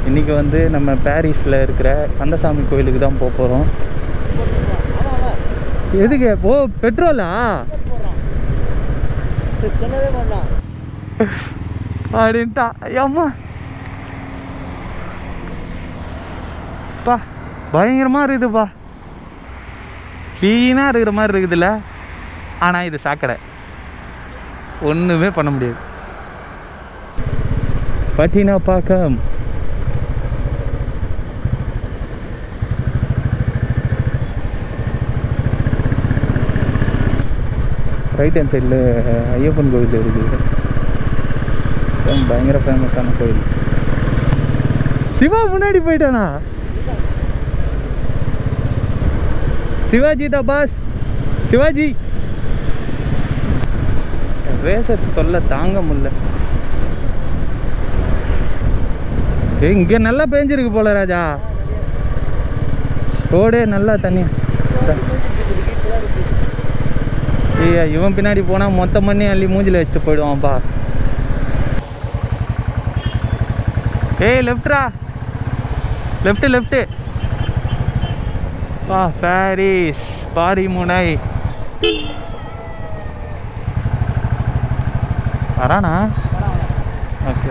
இன்றைக்கி வந்து நம்ம பாரிஸில் இருக்கிற கந்தசாமி கோயிலுக்கு தான் போக போகிறோம் எதுக்கு ஓ பெட்ரோலா சொன்னதே பண்ணலாம் அப்படின்ட்டா அம்மா பா பயங்கரமாக இருக்குதுப்பா க்ளீனாக இருக்கிற மாதிரி இருக்குதுல்ல ஆனால் இது சாக்கடை ஒன்றுமே பண்ண முடியாது பட்டினப்பாக்கம் ரைட் ஹேண்ட் சைடில் ஐயப்பன் கோவில் இருக்குது அதான் பயங்கர ஃபேமஸான கோயில் சிவா முன்னாடி போயிட்டானா சிவாஜி தான் பாஸ் சிவாஜி ரேசர்ஸ் தொல்லை தாங்க முடியல சரி இங்கே நல்லா பேஞ்சிருக்கு போல ராஜா ரோடே நல்லா தண்ணி ஐயா இவன் பின்னாடி போனால் மொத்த மண்ணி அள்ளி மூஞ்சில வச்சுட்டு போயிடுவான்ப்பா ஏய் லெஃப்ட்ரா லெஃப்ட் லெஃப்ட் பா பாரிஸ் பாரிமுனை வரானா ஓகே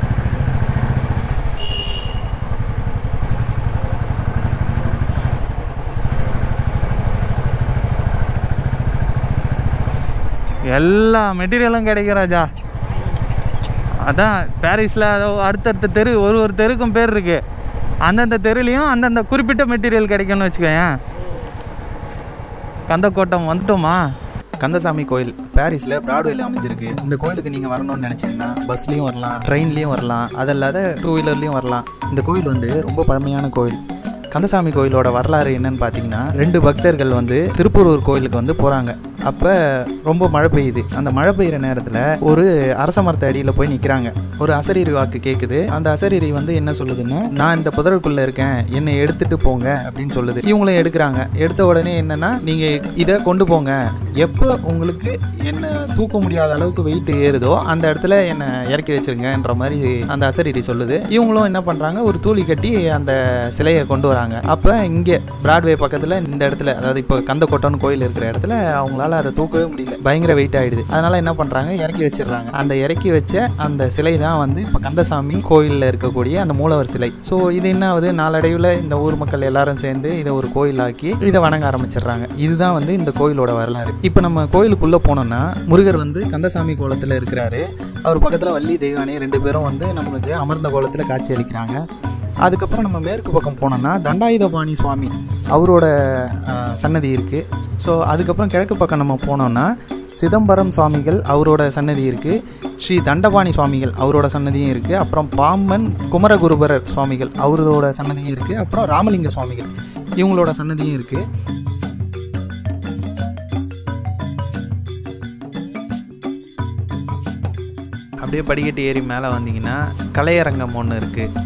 எல்லா மெட்டீரியலும் கிடைக்கும் ராஜா அதான் பாரிஸில் அதோ அடுத்தடுத்த தெரு ஒரு ஒரு தெருக்கும் பேர் இருக்கு அந்தந்த தெருலையும் அந்தந்த குறிப்பிட்ட மெட்டீரியல் கிடைக்கும்னு வச்சுக்கோயேன் கந்தக்கோட்டம் வந்துட்டோமா கந்தசாமி கோயில் பாரிஸில் பிராட்வேல அமைஞ்சிருக்கு இந்த கோயிலுக்கு நீங்கள் வரணும்னு நினச்சிங்கன்னா பஸ்லேயும் வரலாம் ட்ரெயின்லேயும் வரலாம் அது இல்லாத டூ வீலர்லேயும் வரலாம் இந்த கோயில் வந்து ரொம்ப பழமையான கோயில் கந்தசாமி கோயிலோட வரலாறு என்னன்னு பார்த்தீங்கன்னா ரெண்டு பக்தர்கள் வந்து திருப்பூரூர் கோயிலுக்கு வந்து போகிறாங்க அப்போ ரொம்ப மழை பெய்யுது அந்த மழை பெய்கிற நேரத்தில் ஒரு அரச மரத்து அடியில் போய் நிற்கிறாங்க ஒரு அசரீரி வாக்கு கேட்குது அந்த அசரீரி வந்து என்ன சொல்லுதுன்னா நான் இந்த புதருக்குள்ளே இருக்கேன் என்னை எடுத்துட்டு போங்க அப்படின்னு சொல்லுது இவங்களும் எடுக்கிறாங்க எடுத்த உடனே என்னன்னா நீங்கள் இதை கொண்டு போங்க எப்போ உங்களுக்கு என்ன தூக்க முடியாத அளவுக்கு வெயிட் ஏறுதோ அந்த இடத்துல என்னை இறக்கி வச்சிருங்கன்ற மாதிரி அந்த அசரீரி சொல்லுது இவங்களும் என்ன பண்ணுறாங்க ஒரு தூளி கட்டி அந்த சிலையை கொண்டு வராங்க அப்போ இங்கே பிராட்வே பக்கத்தில் இந்த இடத்துல அதாவது இப்போ கந்தக்கோட்டம்னு கோயில் இருக்கிற இடத்துல அவங்களால அதை தூக்கவே முடியல பயங்கர வெயிட் ஆயிடுது அதனால என்ன பண்ணுறாங்க இறக்கி வச்சிடுறாங்க அந்த இறக்கி வச்ச அந்த சிலை தான் வந்து இப்போ கந்தசாமி கோயிலில் இருக்கக்கூடிய அந்த மூலவர் சிலை ஸோ இது என்ன ஆகுது நாளடைவில் இந்த ஊர் மக்கள் எல்லாரும் சேர்ந்து இதை ஒரு கோயிலாக்கி இதை வணங்க ஆரம்பிச்சிடுறாங்க இதுதான் வந்து இந்த கோயிலோட வரலாறு இப்போ நம்ம கோயிலுக்குள்ளே போனோம்னா முருகர் வந்து கந்தசாமி கோலத்தில் இருக்கிறாரு அவர் பக்கத்தில் வள்ளி தெய்வானி ரெண்டு பேரும் வந்து நம்மளுக்கு அமர்ந்த கோலத்தில் காட்சி அளிக்கிறாங்க அதுக்கப்புறம் நம்ம மேற்கு பக்கம் போனோம்னா தண்டாயுதபாணி சுவாமி அவரோட அஹ், சன்னதி இருக்குது ஸோ அதுக்கப்புறம் கிழக்கு பக்கம் நம்ம போனோம்னா சிதம்பரம் சுவாமிகள் அவரோட சன்னதி இருக்குது ஸ்ரீ தண்டபாணி சுவாமிகள் அவரோட சன்னதியும் இருக்குது அப்புறம் பாம்பன் குமரகுருபரர் சுவாமிகள் அவரோட சன்னதியும் இருக்குது அப்புறம் ராமலிங்க சுவாமிகள் இவங்களோட சன்னதியும் இருக்குது அப்படியே படிக்கட்டு ஏறி மேலே வந்தீங்கன்னா கலையரங்கம் ஒன்று இருக்குது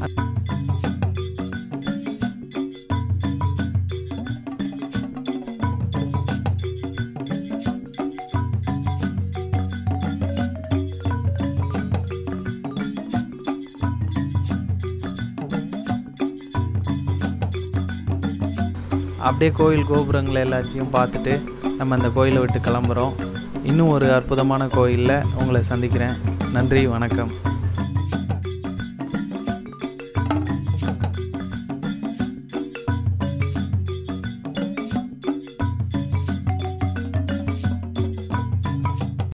அப்படியே கோயில் கோபுரங்களை எல்லாத்தையும் பார்த்துட்டு நம்ம அந்த கோயிலை விட்டு கிளம்புறோம் இன்னும் ஒரு அற்புதமான கோயிலில் உங்களை சந்திக்கிறேன் நன்றி வணக்கம்